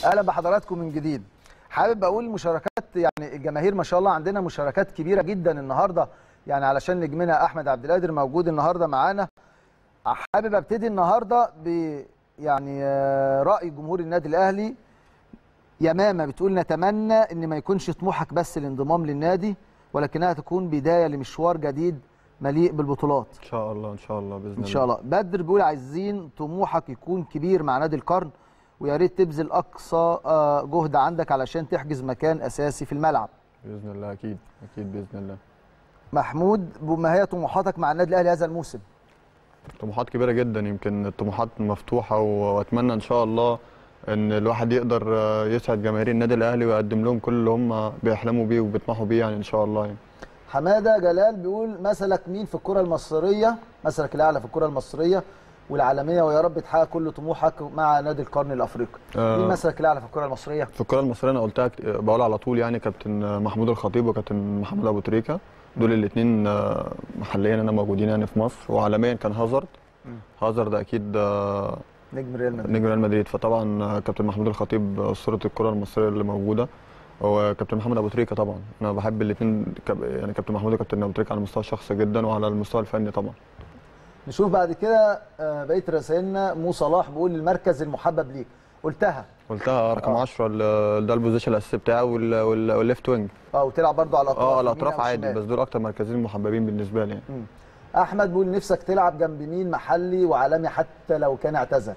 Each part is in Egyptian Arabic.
اهلا بحضراتكم من جديد حابب اقول مشاركات يعني الجماهير ما شاء الله عندنا مشاركات كبيره جدا النهارده يعني علشان نجمنا احمد عبد القادر موجود النهارده معانا حابب ابتدي النهارده ب يعني آه، راي جمهور النادي الاهلي يمامه بتقول نتمنى ان ما يكونش طموحك بس الانضمام للنادي ولكنها تكون بدايه لمشوار جديد مليء بالبطولات ان شاء الله ان شاء الله باذن الله ان شاء الله بدر بيقول عايزين طموحك يكون كبير مع نادي القرن ويا ريت تبذل اقصى آه، جهد عندك علشان تحجز مكان اساسي في الملعب باذن الله اكيد اكيد باذن الله محمود ما هي طموحاتك مع النادي الاهلي هذا الموسم طموحات كبيره جدا يمكن الطموحات مفتوحه و- واتمنى ان شاء الله ان الواحد يقدر آه، يسعد جماهير النادي الاهلي ويقدم لهم كل اللي هم بيحلموا بيه وبيطمحوا بيه يعني ان شاء الله يعني حماده جلال بيقول مثلك مين في الكره المصريه مثلك الاعلى في الكره المصريه والعالميه ويا رب تحقق كل طموحك مع نادي القرن الافريقي آه. مين مثلك الاعلى في الكره المصريه في الكره المصريه انا قلتها كت- بقول على طول يعني كابتن محمود الخطيب وكابتن محمد ابو تريكه دول الاثنين محليا انا موجودين يعني في مصر وعالميا كان هازارد هازارد اكيد آه، نجم ريال مدريد نجم ريال مدريد فطبعا آه، كابتن محمود الخطيب اسطوره الكره المصريه اللي موجوده وكابتن محمد ابو تريكه طبعا انا بحب الاثنين يعني كابتن محمود وكابتن ابو تريكه على المستوى الشخصي جدا وعلى المستوى الفني طبعا نشوف بعد كده آه، بقيه رسائلنا مو صلاح بيقول المركز المحبب ليك قلتها قلتها رقم آه. 10 ال- ده البوزيشن الاساسي بتاعه وال- وال- والليفت وينج اه وتلعب برضو على الاطراف اه يمين الاطراف أو عادي شمال. بس دول اكتر مركزين محببين بالنسبه لي يعني. مم. احمد بيقول نفسك تلعب جنب مين محلي وعالمي حتى لو كان اعتزل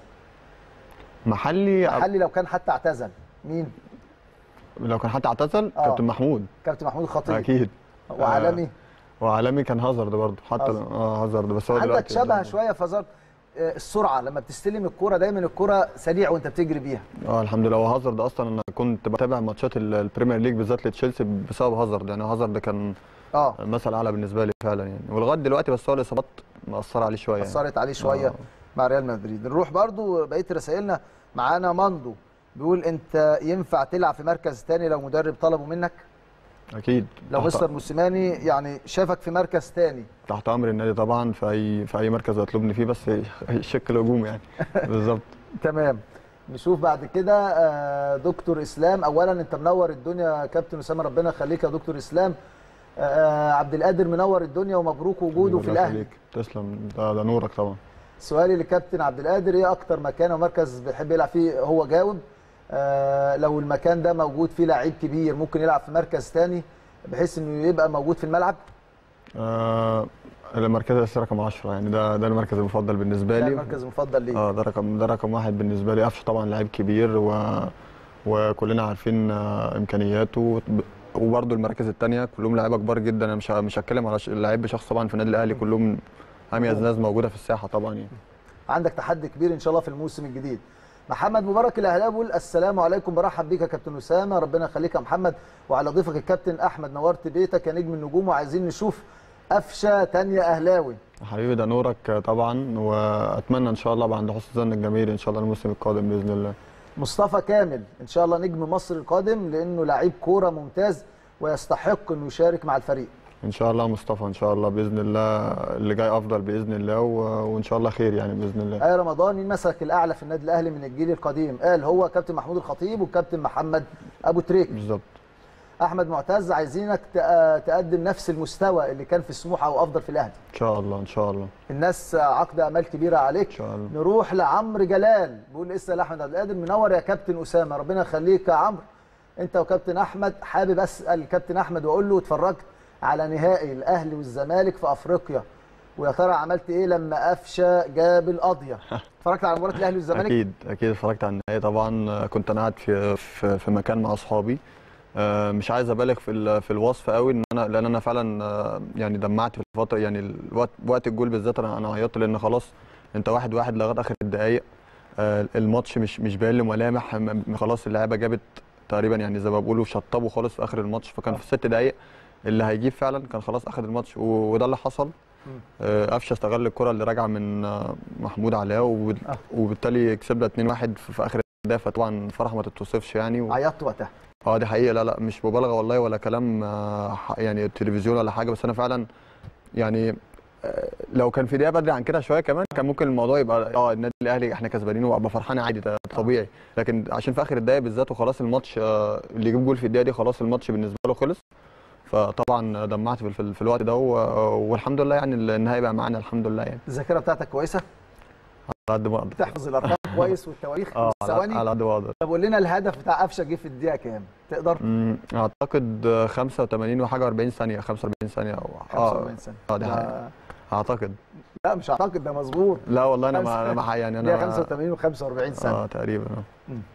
محلي محلي لو كان حتى اعتزل مين لو كان حتى اعتزل آه. كابتن محمود كابتن محمود الخطيب اكيد وعالمي وعالمي كان هازارد برضه حتى هازارد. اه هازارد بس هو عندك دلوقتي شبه شويه فازارد آه، السرعه لما بتستلم الكوره دايما الكوره سريع وانت بتجري بيها اه الحمد لله وهازارد اصلا انا كنت بتابع ماتشات ال- البريمير ليج بالذات لتشيلسي بسبب هازارد يعني هازارد كان اه مثل اعلى بالنسبه لي فعلا يعني ولغايه دلوقتي بس هو الاصابات مأثره عليه شويه يعني. اثرت عليه شويه آه. مع ريال مدريد نروح برضو بقيه رسائلنا معانا ماندو بيقول انت ينفع تلعب في مركز تاني لو مدرب طلبه منك اكيد لو تحت- مستر موسيماني يعني شافك في مركز تاني تحت امر النادي طبعا في اي في اي مركز يطلبني فيه بس الشق الهجومي يعني بالظبط تمام نشوف بعد كده آه، دكتور اسلام اولا انت منور الدنيا يا كابتن اسامه ربنا يخليك يا دكتور اسلام آه، عبد القادر منور الدنيا ومبروك وجوده في الله الاهلي يخليك. تسلم ده, ده نورك طبعا سؤالي لكابتن عبد القادر ايه اكتر مكان او مركز بيحب يلعب فيه هو جاوب آه لو المكان ده موجود فيه لعيب كبير ممكن يلعب في مركز تاني بحيث انه يبقى موجود في الملعب آه المركز الاساسي رقم 10 يعني ده ده المركز المفضل بالنسبه ده لي المركز المفضل ليه اه ده رقم ده رقم واحد بالنسبه لي قفشه طبعا لعيب كبير و وكلنا عارفين آه، امكانياته وبرده المراكز الثانيه كلهم لعيبه كبار جدا انا مش ه- مش هتكلم على ش- لعيب بشخص طبعا في النادي الاهلي كلهم اميز ناس موجوده في الساحه طبعا يعني عندك تحدي كبير ان شاء الله في الموسم الجديد محمد مبارك الاهلاوي بيقول السلام عليكم برحب بيك يا كابتن اسامه ربنا يخليك يا محمد وعلى ضيفك الكابتن احمد نورت بيتك يا نجم النجوم وعايزين نشوف قفشه تانية اهلاوي حبيبي ده نورك آه، طبعا واتمنى ان شاء الله ابقى عند حسن ظن الجماهير ان شاء الله الموسم القادم باذن الله مصطفى كامل ان شاء الله نجم مصر القادم لانه لعيب كوره ممتاز ويستحق انه يشارك مع الفريق ان شاء الله مصطفى ان شاء الله باذن الله اللي جاي افضل باذن الله و... وان شاء الله خير يعني باذن الله اي رمضان مين مسك الاعلى في النادي الاهلي من الجيل القديم قال هو كابتن محمود الخطيب والكابتن محمد ابو تريك بالظبط احمد معتز عايزينك تق- تقدم نفس المستوى اللي كان في سموحه او افضل في الاهلي ان شاء الله ان شاء الله الناس عقد امال كبيره عليك ان شاء الله نروح لعمرو جلال بيقول اسال احمد عبد القادر منور يا كابتن اسامه ربنا يخليك يا عمرو انت وكابتن احمد حابب اسال كابتن احمد واقول له اتفرجت على نهائي الاهلي والزمالك في افريقيا ويا ترى عملت ايه لما قفشه جاب القضيه اتفرجت على مباراه الاهلي والزمالك اكيد اكيد اتفرجت على النهائي طبعا آه، كنت انا قاعد في في, في مكان مع اصحابي آه، مش عايز ابالغ في ال- في الوصف قوي ان انا لان انا فعلا آه، يعني دمعت في الفتره يعني الوقت وقت الجول بالذات انا انا عيطت لان خلاص انت واحد واحد لغايه اخر الدقائق آه، الماتش مش مش باين له ملامح م- م- خلاص اللعيبه جابت تقريبا يعني زي ما بيقولوا شطبوا خالص في اخر الماتش فكان في الست دقائق اللي هيجيب فعلا كان خلاص اخد الماتش و- وده اللي حصل آه، قفشه استغل الكره اللي راجعه من آه، محمود علاء وب- آه. وبالتالي كسبنا 2-1 في في اخر الدقيقه فطبعا فرحه ما تتوصفش يعني و... عيطت وقتها اه دي حقيقه لا لا مش مبالغه والله ولا كلام آه، ح- يعني تلفزيون ولا حاجه بس انا فعلا يعني آه، لو كان في دقيقه بدري عن كده شويه كمان كان ممكن الموضوع يبقى اه النادي الاهلي احنا كسبانين وابقى فرحان عادي ده طبيعي لكن عشان في اخر الدقايق بالذات وخلاص الماتش آه، اللي يجيب جول في الدقيقه دي خلاص الماتش بالنسبه له خلص فطبعا دمعت في, في, في الوقت ده و- والحمد لله يعني النهائي بقى معانا الحمد لله يعني الذاكره بتاعتك كويسه على قد ما اقدر بتحفظ الارقام كويس والتواريخ اه على والثواني على قد ما اقدر طب قول لنا الهدف بتاع قفشه جه في الدقيقه كام تقدر أمم، اعتقد آه، 85 وحاجه 40 ثانيه 45 ثانيه او اه 45 سنه اه دي حقيقة. لا, اعتقد لا مش اعتقد ده مظبوط لا والله انا ما انا ما ح- يعني دقيقه انا 85 و45 سنه اه تقريبا اه